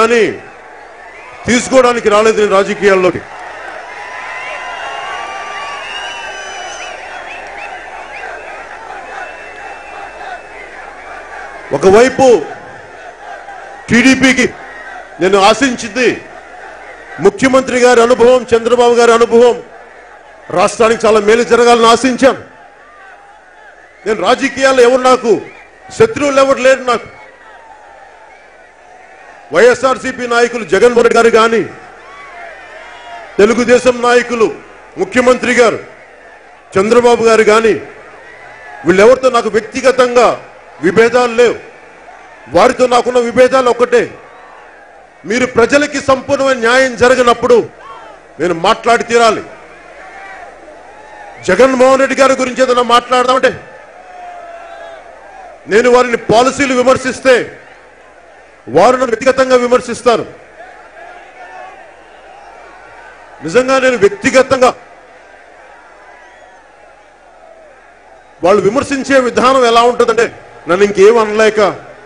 కానీ తీసుకోవడానికి రాలేదు నేను రాజకీయాల్లోకి ఒకవైపు టీడీపీకి నేను ఆశించింది ముఖ్యమంత్రి గారి అనుభవం చంద్రబాబు గారి అనుభవం రాష్ట్రానికి చాలా మేలు జరగాలని ఆశించాను నేను రాజకీయాల్లో ఎవరు నాకు శత్రువులు ఎవరు లేరు నాకు వైఎస్ఆర్సీపీ నాయకులు జగన్మోహన్ రెడ్డి గారు కానీ తెలుగుదేశం నాయకులు ముఖ్యమంత్రి గారు చంద్రబాబు గారు కానీ వీళ్ళెవరితో నాకు వ్యక్తిగతంగా విభేదాలు లేవు వారితో నాకున్న విభేదాలు ఒక్కటే మీరు ప్రజలకి సంపూర్ణమైన న్యాయం జరగనప్పుడు నేను మాట్లాడి తీరాలి జగన్మోహన్ రెడ్డి గారి గురించి ఏదైనా మాట్లాడదామంటే నేను వారిని పాలసీలు విమర్శిస్తే వారు నన్ను వ్యక్తిగతంగా విమర్శిస్తారు నిజంగా నేను వ్యక్తిగతంగా వాళ్ళు విమర్శించే విధానం ఎలా ఉంటుందంటే నన్ను ఇంకేం అనలేక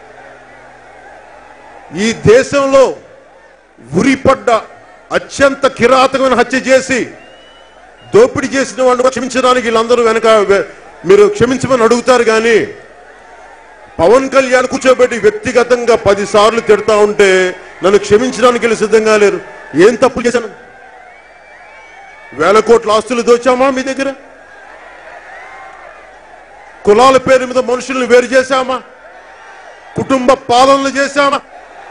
ఈ దేశంలో ఉరిపడ్డ అత్యంత కిరాతకమైన హత్య చేసి దోపిడీ చేసిన వాళ్ళు కూడా క్షమించడానికి వీళ్ళందరూ వెనక వె- మీరు క్షమించమని అడుగుతారు కానీ పవన్ కళ్యాణ్ కూర్చోబెట్టి వ్యక్తిగతంగా పది సార్లు తిడతా ఉంటే నన్ను క్షమించడానికి వీళ్ళు సిద్ధంగా లేరు ఏం తప్పు చేశాను వేల కోట్ల ఆస్తులు దోచామా మీ దగ్గర కులాల పేరు మీద మనుషుల్ని వేరు చేశామా కుటుంబ పాలనలు చేశామా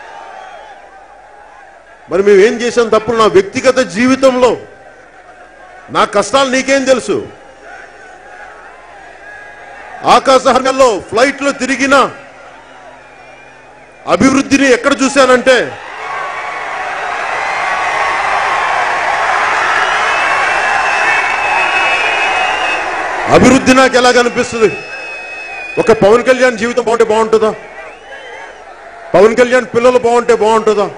మరి మేము ఏం చేసాం తప్పులు నా వ్యక్తిగత జీవితంలో నా కష్టాలు నీకేం తెలుసు ఆకాశహర్ణంలో ఫ్లైట్లో తిరిగిన అభివృద్ధిని ఎక్కడ చూశానంటే అభివృద్ధి నాకు ఎలా కనిపిస్తుంది ఒక పవన్ కళ్యాణ్ జీవితం బాగుంటే బాగుంటుందా పవన్ కళ్యాణ్ పిల్లలు బాగుంటే బాగుంటుందా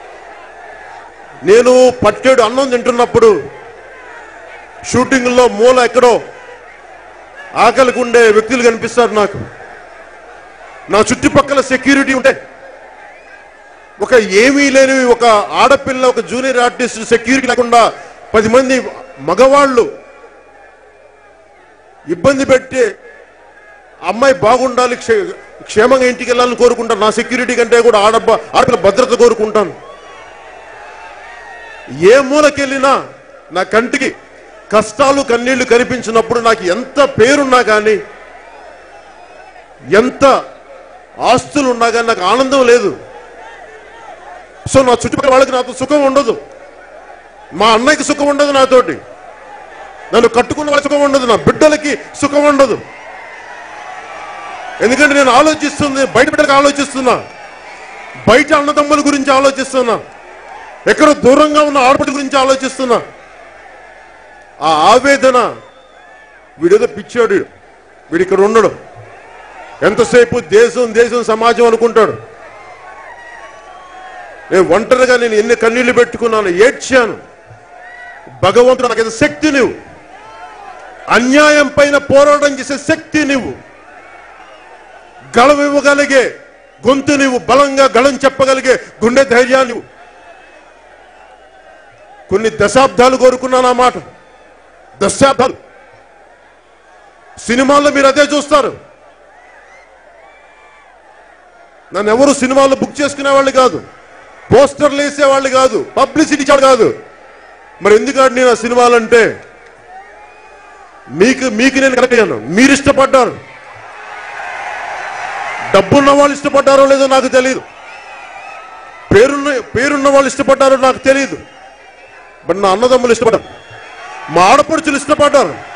నేను పట్టేడు అన్నం తింటున్నప్పుడు షూటింగ్లో మూల ఎక్కడో ఆకలికి ఉండే వ్యక్తులు కనిపిస్తారు నాకు నా చుట్టుపక్కల సెక్యూరిటీ ఉంటే ఒక ఏమీ లేని ఒక ఆడపిల్ల ఒక జూనియర్ ఆర్టిస్ట్ సెక్యూరిటీ లేకుండా పది మంది మగవాళ్ళు ఇబ్బంది పెట్టి అమ్మాయి బాగుండాలి క్షే- క్షేమంగా ఇంటికి వెళ్ళాలని కోరుకుంటాను నా సెక్యూరిటీ కంటే కూడా ఆడబ్బ ఆడపిల్ల భద్రత కోరుకుంటాను ఏ మూలకెళ్ళినా నా కంటికి కష్టాలు కన్నీళ్లు కనిపించినప్పుడు నాకు ఎంత పేరున్నా కానీ ఎంత ఆస్తులు ఉన్నా కానీ నాకు ఆనందం లేదు సో నా చుట్టుపక్కల వాళ్ళకి నాతో సుఖం ఉండదు మా అన్నయ్యకి సుఖం ఉండదు నాతోటి నన్ను కట్టుకున్న వాళ్ళకి సుఖం ఉండదు నా బిడ్డలకి సుఖం ఉండదు ఎందుకంటే నేను ఆలోచిస్తుంది బయట బిడ్డలకు ఆలోచిస్తున్నా బయట అన్నదమ్ముల గురించి ఆలోచిస్తున్నా ఎక్కడో దూరంగా ఉన్న ఆడపడి గురించి ఆలోచిస్తున్నా ఆ ఆవేదన వీడేదో పిచ్చాడు వీడు ఇక్కడ ఉండడు ఎంతసేపు దేశం దేశం సమాజం అనుకుంటాడు నేను ఒంటరిగా నేను ఎన్ని కన్నీళ్లు పెట్టుకున్నాను ఏడ్చాను భగవంతుడు నాకు ఏదో శక్తి నువ్వు అన్యాయం పైన పోరాటం చేసే శక్తి నువ్వు గళం ఇవ్వగలిగే గొంతు నువ్వు బలంగా గళం చెప్పగలిగే గుండె ధైర్యాన్ని నువ్వు కొన్ని దశాబ్దాలు కోరుకున్నాను ఆ మాట దశాబ్దాలు సినిమాల్లో మీరు అదే చూస్తారు నన్ను ఎవరు సినిమాల్లో బుక్ చేసుకునే వాళ్ళు కాదు పోస్టర్లు వేసేవాళ్ళు కాదు పబ్లిసిటీ ఇచ్చాడు కాదు మరి ఎందుకంటే నేను ఆ సినిమాలంటే మీకు మీకు నేను కనెక్ట్ అయ్యాను మీరు ఇష్టపడ్డారు డబ్బున్న వాళ్ళు ఇష్టపడ్డారో లేదో నాకు తెలియదు పేరున్న పేరున్న వాళ్ళు ఇష్టపడ్డారో నాకు తెలియదు బట్ నా అన్నదమ్ములు ఇష్టపడ్డారు మా ఆడపడుచులు ఇష్టపడ్డారు